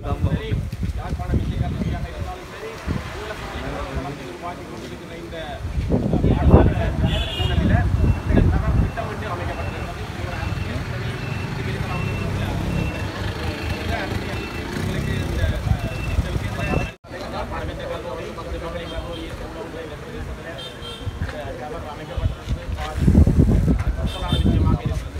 சரி யாழ்ப்பாணம் இந்திய கல்வியாக இருந்தாலும் சரி ஊழல் வந்து உருவாக்கி கொண்டிருக்கிற இந்த அஹ், பாடசாலை சூழலில் இந்த நகரம் திட்டமிட்டு அமைக்கப்பட்டிருக்கிறது இது ஒரு அரசியல் சரி இதுக்கு இருக்கலாம் இந்த அரசியல் உங்களுக்கு இந்த அஹ், இந்த விஷயத்தில் யாழ்ப்பாணம் இந்திய கல்லூரி மற்ற மகளிர் கல்லூரி இருக்கின்ற உள்ள இந்த பிரதேசத்தில் இந்த நகரம் அமைக்கப்பட்டிருக்கிறது பரவலான விஷயமாக இருக்கிறது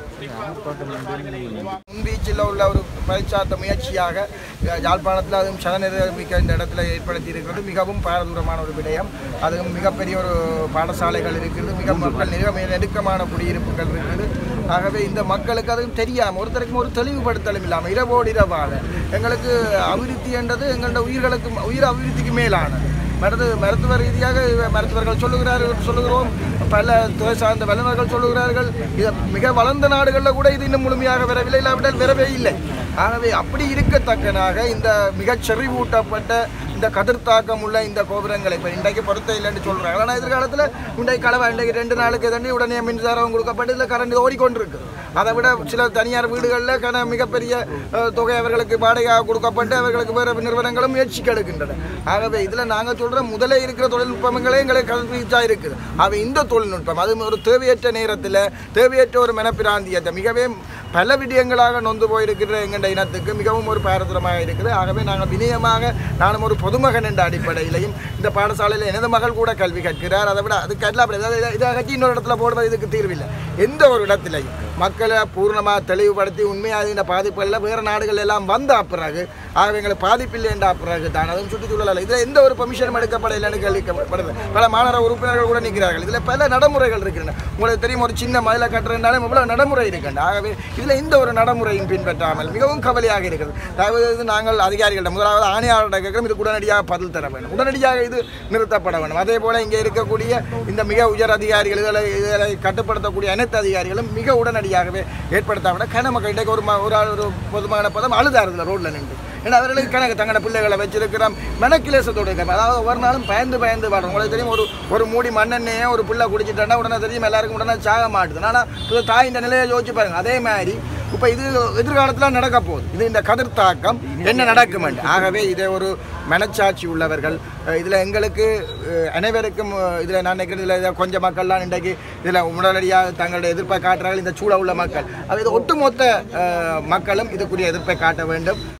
குறிப்பாக முன்பீச்சில் உள்ள ஒரு பரிச்சார்த்த முயற்சியாக அஹ், யாழ்ப்பாணத்தில் அதுவும் சதநிர்மிக்க இந்த இடத்துல ஏற்படுத்தி இருக்கிறது மிகவும் பாரதூரமான ஒரு விடயம் அதுவும் மிகப்பெரிய ஒரு பாடசாலைகள் இருக்கிறது மிக மக்கள் மிக மிக நெருக்கமான குடியிருப்புகள் இருக்குது ஆகவே இந்த மக்களுக்கு அதுவும் தெரியாமல் ஒருத்தருக்கும் ஒரு தெளிவுபடுத்தலும் இல்லாமல் இரவோடு இரவாக எங்களுக்கு அபிவிருத்தி என்றது எங்களோட உயிர்களுக்கு உயிர் அபிவிருத்திக்கு மேலானது மருத்துவ மருத்துவ ரீதியாக மருத்துவர்கள் சொல்லுகிறார்கள் சொல்லுகிறோம் பல துறை சார்ந்த வல்லுநர்கள் சொல்லுகிறார்கள் இது மிக வளர்ந்த நாடுகளில் கூட இது இன்னும் முழுமையாக வரவில்லை இல்லாவிட்டால் வரவே இல்லை ஆகவே அப்படி இருக்கத்தக்கனாக இந்த மிகச் செறிவூட்டப்பட்ட இந்த கதிர்த்தாக்கம் உள்ள இந்த கோபுரங்களை இப்போ இன்றைக்கு பொருத்த இல்லைன்னு சொல்கிறாங்க ஆனால் எதிர்காலத்தில் இன்றைக்கு கலவை இன்றைக்கு ரெண்டு நாளுக்கு தண்ணி உடனே மின்சாரம் கொடுக்கப்பட்டு இதில் கரண்ட் ஓடிக்கொண்டிருக்கு அதை விட சில தனியார் வீடுகளில் கன மிகப்பெரிய அஹ், தொகை அவர்களுக்கு வாடகையாக கொடுக்கப்பட்டு அவர்களுக்கு வேறு நிறுவனங்களும் முயற்சிக்கு எடுக்கின்றன ஆகவே இதில் நாங்கள் சொல்கிற முதலே இருக்கிற தொழில்நுட்பங்களே எங்களுக்கு கல்விச்சாக இருக்குது ஆகவே இந்த தொழில்நுட்பம் அது ஒரு தேவையற்ற நேரத்தில் தேவையற்ற ஒரு மனப்பிராந்தியத்தை மிகவே பல விடயங்களாக நொந்து போயிருக்கிற எங்கள் இனத்துக்கு மிகவும் ஒரு பாரதூரமாக இருக்குது ஆகவே நாங்கள் வினயமாக நானும் ஒரு பொதுமகன் என்ற அடிப்படையிலையும் இந்த பாடசாலையில் எனது மகள் கூட கல்வி கற்கிறார் அதை விட அதுக்கு எல்லாம் இதை இதை கட்டி இன்னொரு இடத்துல போடுவது இதுக்கு தீர்வில்லை எந்த ஒரு இடத்திலையும் மக்களை பூர்ணமாக தெளிவுபடுத்தி உண்மையாக இந்த பாதிப்புகளில் வேறு நாடுகள் எல்லாம் வந்த பிறகு ஆகவே எங்களுக்கு பாதிப்பில்லை என்ற பிறகு தான் அதுவும் சுற்றுச்சூழல் இதில் எந்த ஒரு பெர்மிஷனும் எடுக்கப்படலைன்னு கேள்விக்கப்படுது பல மாணவ உறுப்பினர்கள் கூட நிற்கிறார்கள் இதில் பல நடைமுறைகள் இருக்கின்றன உங்களுக்கு தெரியும் ஒரு சின்ன மதிலை கட்டுறதுனாலும் இவ்வளோ நடைமுறை இருக்கின்ற ஆகவே இதில் இந்த ஒரு நடைமுறையும் பின்பற்றாமல் மிகவும் கவலையாக இருக்கிறது தயவு செய்து நாங்கள் அதிகாரிகளிடம் முதலாவது ஆணையாளர்கிட்ட கேட்கிறோம் இதுக்கு உடனடியாக பதில் தர வேண்டும் உடனடியாக இது நிறுத்தப்பட வேண்டும் அதே போல் இங்கே இருக்கக்கூடிய இந்த மிக உயர் அதிகாரிகள் இதில் இதில் கட்டுப்படுத்தக்கூடிய அனைத்து அதிகாரிகளும் மிக உடனடியாகவே ஏற்படுத்த விட கன மக்கள் இன்றைக்கு ஒரு ம- ஒரு ஆள் ஒரு பொதுமான பதம் அழுதாருதில்ல ரோட்டில் நின்று ஏன்னா அவர்களுக்கு கணக்கு தங்களோட பிள்ளைகளை வச்சிருக்கிறோம் மெனக்கிலேசத்தோடு இருக்காங்க அதாவது ஒவ்வொரு நாளும் பயந்து பயந்து பாடுறோம் உங்களுக்கு தெரியும் ஒரு ஒரு மூடி மண்ணெண்ணெயை ஒரு பிள்ளை குடிச்சிட்டா உடனே தெரியும் எல்லாருக்கும் உடனே சாக மாட்டுது ஆனால் தாயின் நிலையை யோசிச்சு பாருங்க அதே மாதிரி இப்போ இது எதிர்காலத்தில் நடக்க போகுது இது இந்த கதிர் தாக்கம் என்ன நடக்கும் ஆகவே இதை ஒரு மனச்சாட்சி உள்ளவர்கள் இதில் எங்களுக்கு அஹ், அனைவருக்கும் இதில் நான் நினைக்கிறேன் இதில் கொஞ்சம் மக்கள்லாம் இன்றைக்கு இதில் உடனடியாக தங்களுடைய எதிர்ப்பை காட்டுறார்கள் இந்த சூழ உள்ள மக்கள் அது இது ஒட்டுமொத்த அஹ், மக்களும் இதுக்குரிய எதிர்ப்பை காட்ட வேண்டும்